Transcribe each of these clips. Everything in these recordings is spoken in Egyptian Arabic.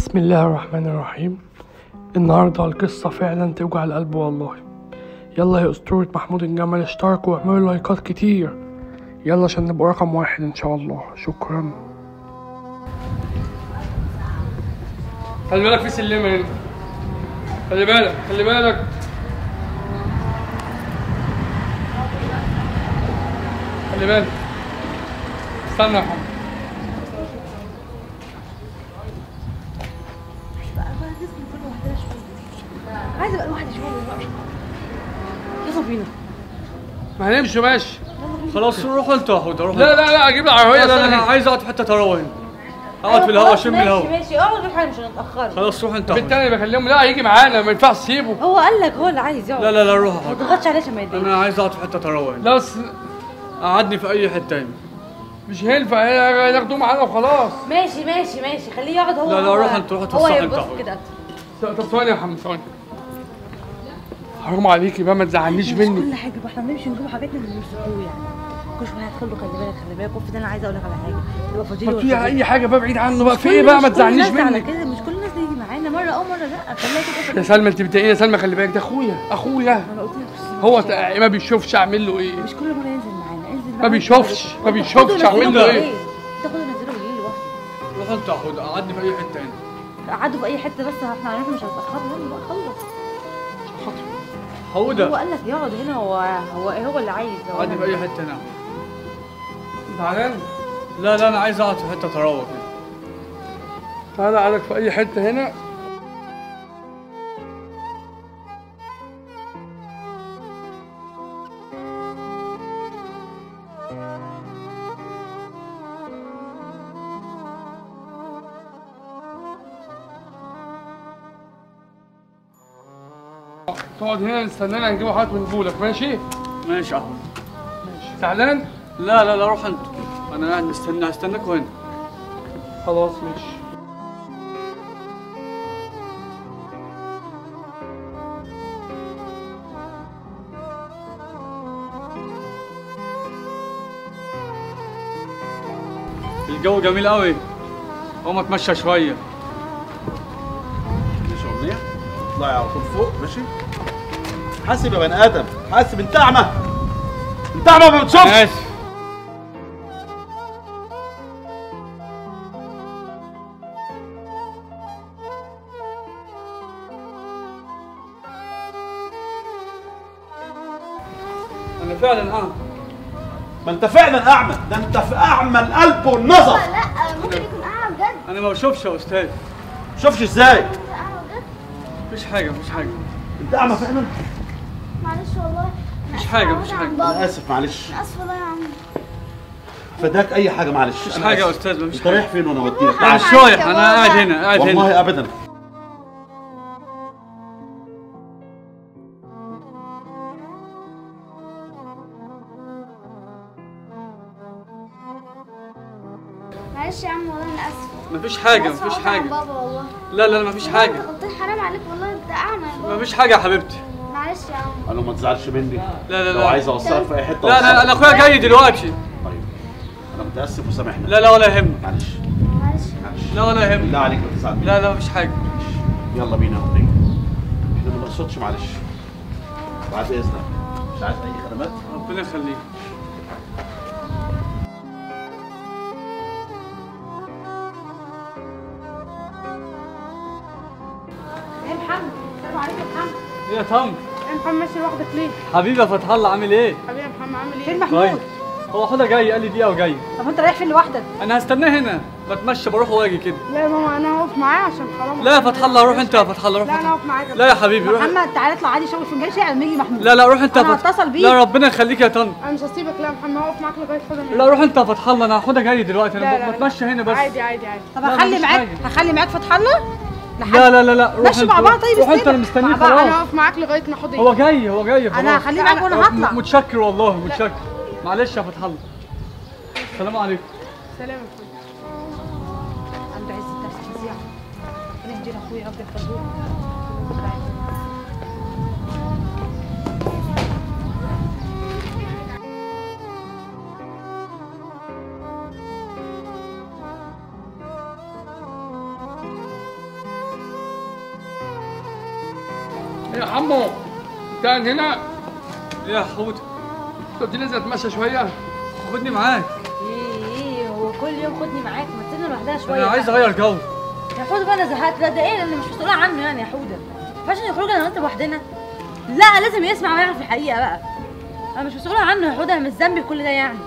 بسم الله الرحمن الرحيم النهاردة القصة فعلا توجع القلب والله يلا يا أسطورة محمود الجمل اشتركوا واعملوا لايكات كتير يلا عشان نبقى رقم واحد إن شاء الله شكرا خلي بالك في سلمة هنا خلي بالك خلي بالك خلي بالك استنى يا محمد عايزه ابقى لوحدي شويه يلا بينا ما هنمشي ماشي خلاص روحوا انتوا يا حوده روحوا لا لا لا اجيب العربية لا لا انا استنى. عايز اقعد في حته تروى هنا اقعد في الهواء اشم ماشي الهواء ماشي اقعد في حاجه مش هنتاخر خلاص روح انت يا حودة. بالتاني بكلمه لا هيجي معانا ما ينفعش تسيبه هو قال لك هو اللي عايز يقعد لا لا لا روح يا ما حوده تضغطش عليه عشان ما يتضايقش انا عايز اقعد في حته تروى هنا لا بس قعدني في اي حته هنا مش هينفع هي- ياخدوه معانا وخلاص ماشي ماشي ماشي خليه يقعد هو لا، لا، هو- روح انت، روح هو اتفسح انت يبص اهو. كده طب ثواني يا محمد ثواني حرام عليكي بقى ما تزعلنيش مش مني كل حاجه بقى احنا بنمشي نجيب حاجاتنا اللي بنرسلوه يعني كل شويه هتدخل له خلي بالك خلي بالك اوف ده انا عايزه اقول لك على حاجه تبقى فضيله طب فيها اي حاجه بقى بعيد عنه بقى في ايه كل- بقى مش ما كل تزعلنيش الناس على مني كده مش كل الناس تيجي معانا مره اه مره لا خليها كده يا سلمى انت بتقولي يا سلمى خلي بالك ده اخويا اخويا انا قلت لك بس هو مش- ت- ما بيشوفش اعمل له ايه مش كل مره ينزل معانا انزل ما معانا. بيشوفش ما بيشوفش خده اعمل له نزله ايه ليه؟ تاخده نزله ليه لوحده روح انت يا حوده قعدني في اي حته هنا قعدوا في اي حته بس احنا عارفين مش هنتاخر يلا بقى خلص هو حوده قال لك يقعد هنا هو هو ايه هو اللي عايز هو قعدني أنا- في اي حته هنا زعلان لا لا انا عايز اقعد في حته تروى كده تعالى قعدك في اي حته هنا تقعد هنا نستنانا نجيبوا حاجات من بولك ماشي؟ ماشي يا حوده زعلان؟ لا لا لا روح انت انا قاعد مستني هستناكوا هنا خلاص ماشي الجو جميل قوي قوم اتمشى شويه مش اغنيه اطلعي على طول فوق ماشي حاسب يا بني ادم حاسب انت اعمى انت اعمى ما بتشوفش انا اسف انا فعلا اعمى ما انت فعلا اعمى ده انت في اعمى القلب والنظر لا ممكن يكون اعمى بجد انا ما بشوفش يا استاذ شوفش ازاي انت اعمى بجد مفيش حاجه مفيش حاجه انت اعمى فعلا معلش والله مش حاجة، مش حاجة. انا اسف معلش انا اسف والله يا عم فداك اي حاجه معلش مفيش أنا حاجه يا آسف. استاذ مفيش انت حاجه رايح فين وانا اوديك انا معلش مش يا رايح انا بابا. قاعد هنا قاعد هنا والله ابدا معلش يا عم والله انا اسف مفيش حاجه آسفة مفيش والله يا حاجه بابا والله لا لا لا مفيش والله حاجه انت غلطان حرام عليك والله انت اعمى يا بابا مفيش حاجه يا حبيبتي معلش يا عم قال له ما تزعلش مني لا لا لو لا عايز اوصلك في اي حته لا لا انا أوصلك. اخويا جاي دلوقتي طيب انا متاسف وسامحني لا لا ولا يهمك معلش معلش معلش لا ولا يهمك بالله عليك ما تزعل لا لا مفيش حاجه يلا بينا يا اغنيه احنا ما نقصدش معلش بعد اذنك مش عايز اي خدمات ربنا يخليك ايه محمد السلام عليكم يا محمد ايه يا طنط انت محمد ماشي لوحدك ليه؟ حبيبي يا فتح الله عامل ايه حبيبي يا محمد عامل فين ايه؟ محمود طيب هو حوده جاي قال لي دقيقه وجاي طب انت رايح فين لوحدك انا هستناه هنا بتمشى بروح واجي كده لا يا ماما انا هقف معاه عشان حرام لا يا فتح الله روح انت يا فتح الله روح لا فتح انا الله هقف معاك لا يا حبيبي روح محمد تعالى اطلع عادي شغل فنجان شاي لما يجي محمود لا لا روح انت يا أنا فتح هتصل بيك. لا ربنا يخليك يا طنط انا مش هسيبك لا يا محمد هقف معاك لغايه خدها مني لا روح انت يا فتح الله انا هاخدها جاي دلوقتي لا، انا لا، بتمشى هنا بس عادي عادي عادي طب لا، هخلي مفيش معاك حاجة. هخلي معاك فتح الله لحد لا لا لا لا روح ماشي انت مع بعض طيب روح انت استنى. انا مستنيك مع بعض. خلاص انا هقف معاك لغايه ما اخد هو جاي هو جاي خلاص انا هخليه معاك وانا هطلع متشكر والله متشكر معلش يا فتح الله السلام عليكم سلام يا محمد عنده عز النفس فظيع ربنا يهدينا اخويا رب يحفظه يا حمو انت قاعد هنا ايه يا حوده طب تنزل اتمشى شويه خدني معاك ايه ايه هو كل يوم خدني معاك ما تسيبني لوحدها شويه انا عايز بقى. اغير جو يا حوده بقى انا زهقت لا ده ايه انا مش مسؤوله عنه يعني يا حوده ما ينفعش نخرج انا وانت لوحدنا لا لازم يسمع ويعرف الحقيقه بقى انا مش مسؤوله عنه يا حوده انا مش ذنبي كل ده يعني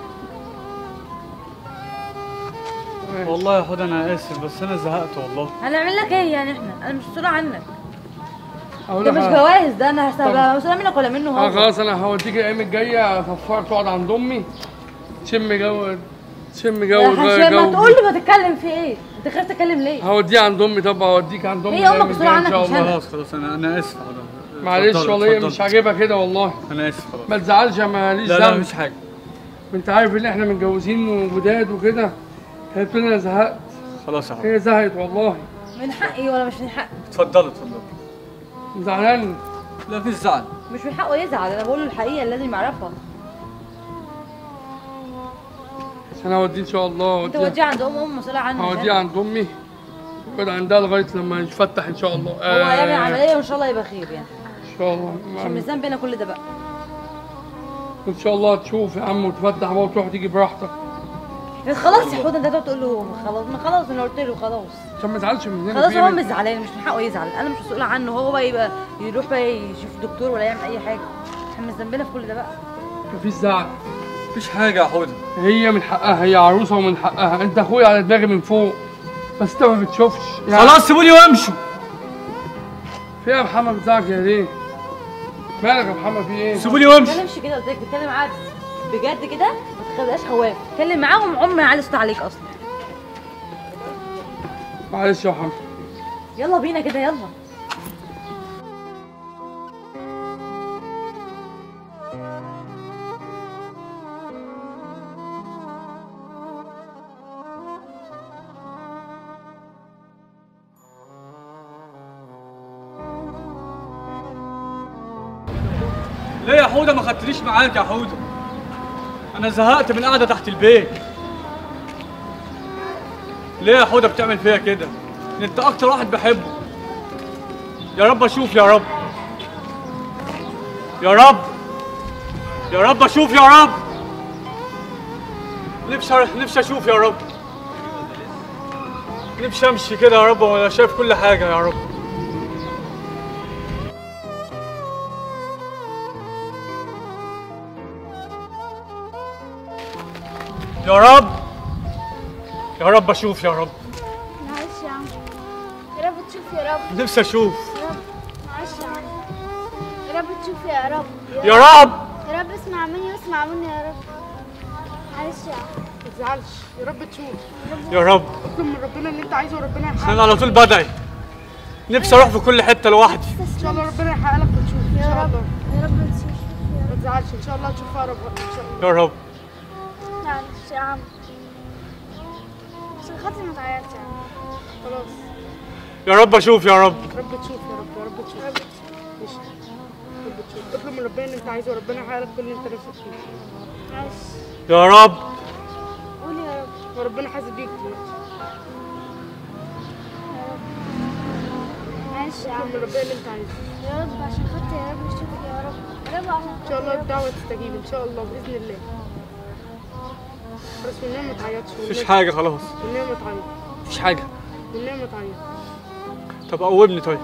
والله يا حوده انا اسف بس انا زهقت والله هنعمل لك ايه يعني احنا انا مش مسؤوله عنك أقول ده لك مش حاجة. جواز ده انا هبقى مسؤوله منك ولا منه اه هو خلاص انا هوديك الايام الجايه افكرك تقعد عند امي تشم جو تشم جو يا وتغير هشام ما جو تقول لي بتتكلم في ايه انت خايف تتكلم ليه هوديها عند امي طب هوديك عند امي هي أمك الأيام مسؤولة الجاية ان عنك شاء مش الله أنا. خلاص خلاص انا انا اسف يا حوده معلش اتفضل، والله اتفضل. مش عاجبها كده والله انا اسف خلاص ما تزعلش يا ماليش لا لا ذنب مش حاجه انت عارف ان احنا متجوزين وجداد وكده هي بتقول انا زهقت خلاص يا حوده هي زهقت والله من حقي ولا مش من حقي اتفضلوا اتفضلوا زعلان لا في زعل مش من حقه يزعل انا بقول له الحقيقه اللي لازم يعرفها بس انا هوديه ان شاء الله انت هوديه وديه عند ام ام مسؤوله عنه هوديه عند امي يقعد عندها لغايه لما يتفتح ان شاء الله هو هيعمل آه، عمليه وان شاء الله يبقى خير يعني ان شاء الله عشان مش ذنبنا كل ده بقى ان شاء الله تشوف يا عم وتفتح بقى وتروح تيجي براحتك خلاص يا حوده انت تقعد تقول له خلاص ما خلاص انا قلت له خلاص عشان ما يزعلش مننا خلاص في هو إيه؟ مش زعلان مش من حقه يزعل انا مش مسؤوله عنه هو بقى يبقى يروح بقى يشوف دكتور ولا يعمل اي حاجه احنا مش ذنبنا في كل ده بقى مفيش زعل مفيش حاجه يا حوده هي من حقها هي عروسه ومن حقها انت اخويا على دماغي من فوق بس انت ما بتشوفش يعني خلاص سيبوني وامشوا في ايه يا محمد بتزعل كده ليه؟ مالك يا محمد في ايه؟ سيبوني ما وامشوا تتكلمش كده قلت لك بتكلم عادي بجد كده ما تبقاش خواف اتكلم معاهم عمر ما يعلي صوت عليك اصلا معلش يا محمد يلا بينا كده يلا ليه يا حوده ما خدتنيش معاك يا حوده انا زهقت من القعده تحت البيت ليه يا حوده بتعمل فيا كده انت اكتر واحد بحبه يا رب اشوف يا رب يا رب يا رب اشوف يا رب نفسي نفسي اشوف يا رب نفسي امشي كده يا رب وانا شايف كل حاجه يا رب يا رب يا رب اشوف يا رب معلش يا عم يا رب تشوف يا رب نفسي اشوف يا رب معلش يا عم يا رب تشوف يا رب يا رب يا رب اسمع مني واسمع مني يا رب معلش يا عم ما تزعلش يا رب تشوف يا رب اطلب من ربنا اللي انت عايزه وربنا يحقق انا على طول بدعي نفسي اروح في كل حته لوحدي ان شاء الله ربنا يحقق لك وتشوف ان يا شاء رب الله يا رب تشوف يا ما رب تزعلش ان شاء الله تشوف اقرب وقت ان شاء الله يا رب معلش يا عم عشان خاطري ما تعيطش يا عم خلاص يا رب اشوف يا رب يا رب تشوف يا رب يا رب تشوف ماشي يا رب تشوف اطلب من ربنا اللي انت عايزه وربنا يحقق لك كل اللي انت نفسك فيه معلش يا رب قول يا رب وربنا حاسس بيك دلوقتي معلش يا عم اطلب من ربنا اللي انت عايزه يا رب عشان خاطري يا رب شوف يا رب يا رب عشان ان شاء الله الدعوه تستجيب ان شاء الله باذن الله بس والنعم ما تعيطش مفيش والنعم- حاجه خلاص والنعم ما تعيط مفيش حاجه والنعم ما تعيط طب قومني طيب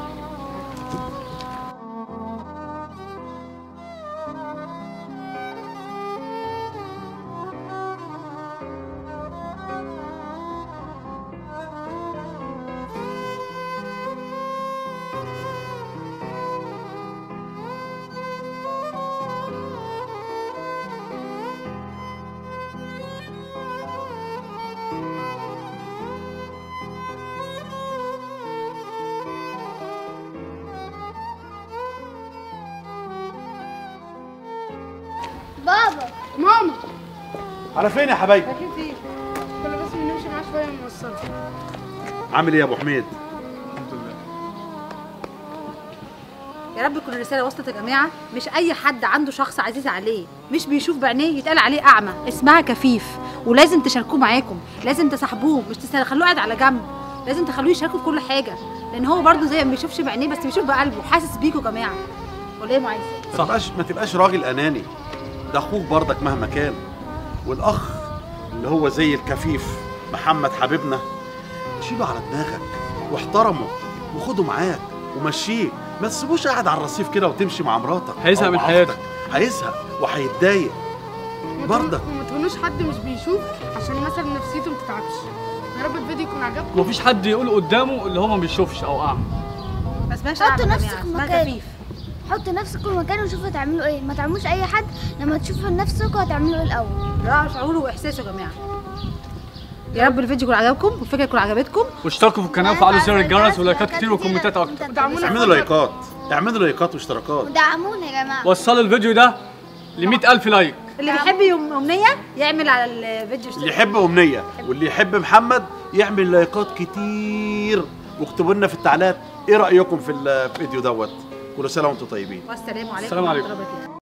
بابا ماما على فين يا حبايبي رايحين فين؟ كنا بس بنمشي معاه شويه من الصلاة عامل ايه يا ابو حميد يا رب تكون الرساله وصلت يا جماعه مش اي حد عنده شخص عزيز عليه مش بيشوف بعينيه يتقال عليه اعمى اسمها كفيف ولازم تشاركوه معاكم لازم تصاحبوه مش تخلوه قاعد على جنب لازم تخلوه يشاركوا في كل حاجه لان هو برضو زي ما بيشوفش بعينيه بس بيشوف بقلبه حاسس بيكوا يا جماعه ولا ايه يا معيز ما تبقاش ما تبقاش راجل اناني ده اخوك برضك مهما كان والاخ اللي هو زي الكفيف محمد حبيبنا شيله على دماغك واحترمه وخده معاك ومشيه ما تسيبوش قاعد على الرصيف كده وتمشي مع مراتك هيزهق أو من مع حياته. أختك. هيزهق وهيتضايق برضك وما تهونوش حد مش بيشوف عشان مثلا نفسيته ما تتعبش يا رب الفيديو يكون عجبكم مفيش حد يقول قدامه اللي هو ما بيشوفش او اعمى ما اسمهاش حط أعمى يا نفسك جماعة، اسمها مكانه. كفيف حط نفسك في مكانه وشوفوا هتعملوا ايه ما تعملوش اي حد لما تشوفوا نفسكم هتعملوا ايه الاول ده شعوره واحساسه يا جماعه يا رب الفيديو يكون عجبكم والفكره تكون عجبتكم واشتركوا في القناه وفعلوا زر الجرس ولايكات كتير وكومنتات اكتر ودعمونا اعملوا لايكات اعملوا لايكات واشتراكات ودعمونا يا جماعه وصلوا الفيديو ده ل 100000 لايك اللي بيحب يوم امنيه يعمل على الفيديو اللي اشتراك يحب امنيه واللي يحب محمد يعمل لايكات كتير واكتبوا لنا في التعليقات ايه رايكم في الفيديو دوت كل سنه وانتم طيبين والسلام عليكم السلام عليكم. ورحمه الله وبركاته